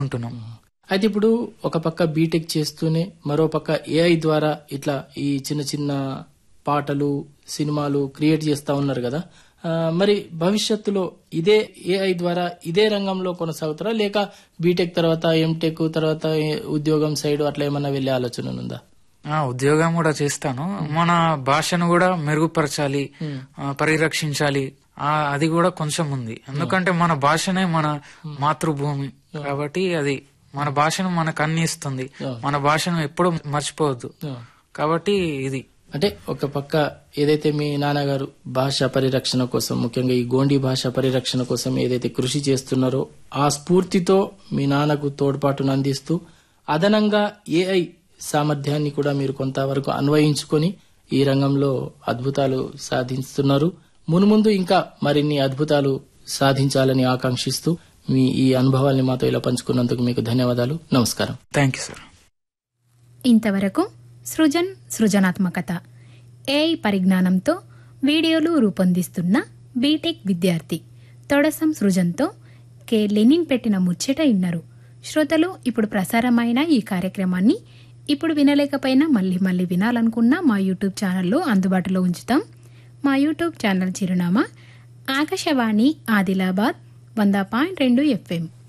ఉంటున్నాం అయితే ఇప్పుడు ఒక పక్క బీటెక్ చేస్తూనే మరో పక్క ఏఐ ద్వారా ఇట్లా ఈ చిన్న చిన్న పాటలు సినిమాలు క్రియేట్ చేస్తా ఉన్నారు కదా ఆ, మరి భవిష్యత్తులో ఇదే ఏఐ ద్వారా ఇదే రంగంలో కొనసాగుతారా లేక బీటెక్ తర్వాత ఎంటెక్ తర్వాత ఏ- ఉద్యోగం సైడ్ అట్లా ఏమన్నా వెళ్ళే ఆలోచన ఉందా ఆ ఉద్యోగం కూడా చేస్తాను మన భాషను కూడా మెరుగుపరచాలి ఆ, పరిరక్షించాలి ఆ అది కూడా కొంచెం ఉంది ఎందుకంటే మన భాషనే మన మాతృభూమి కాబట్టి అది మన భాషను మనకు అన్ని ఇస్తుంది మన భాషను ఎప్పుడూ మర్చిపోవద్దు కాబట్టి ఇది అంటే ఒక పక్క ఏదైతే మీ నాన్నగారు భాష పరిరక్షణ కోసం ముఖ్యంగా ఈ గోండి భాష పరిరక్షణ కోసం ఏదైతే కృషి చేస్తున్నారో ఆ స్ఫూర్తితో మీ నాన్నకు తోడ్పాటును అందిస్తూ అదనంగా ఏఐ సామర్థ్యాన్ని కూడా మీరు కొంతవరకు అన్వయించుకొని ఈ రంగంలో అద్భుతాలు సాధిస్తున్నారు మున్ముందు ఇంకా మరిన్ని అద్భుతాలు సాధించాలని ఆకాంక్షిస్తూ మీ ఈ అనుభవాల్ని మాతో ఇలా పంచుకున్నందుకు మీకు ధన్యవాదాలు నమస్కారం థ్యాంక్ యూ సార్ ఇంతవరకు సృజన్ సృజనాత్మకత ఏఐ పరిజ్ఞానంతో వీడియోలు రూపొందిస్తున్న బీటెక్ విద్యార్థి తొడసం సృజన్తో కె లెనిన్ పెట్టిన ముచ్చట ఇన్నారు శ్రోతలు ఇప్పుడు ప్రసారమైన ఈ కార్యక్రమాన్ని ఇప్పుడు వినలేకపోయినా మళ్ళీ మళ్ళీ వినాలనుకున్నా మా యూట్యూబ్ ఛానల్లో అందుబాటులో ఉంచుతాం మా యూట్యూబ్ ఛానల్ చిరునామా ఆకాశవాణి ఆదిలాబాద్ వంద పాయింట్ రెండు ఎఫ్ఎం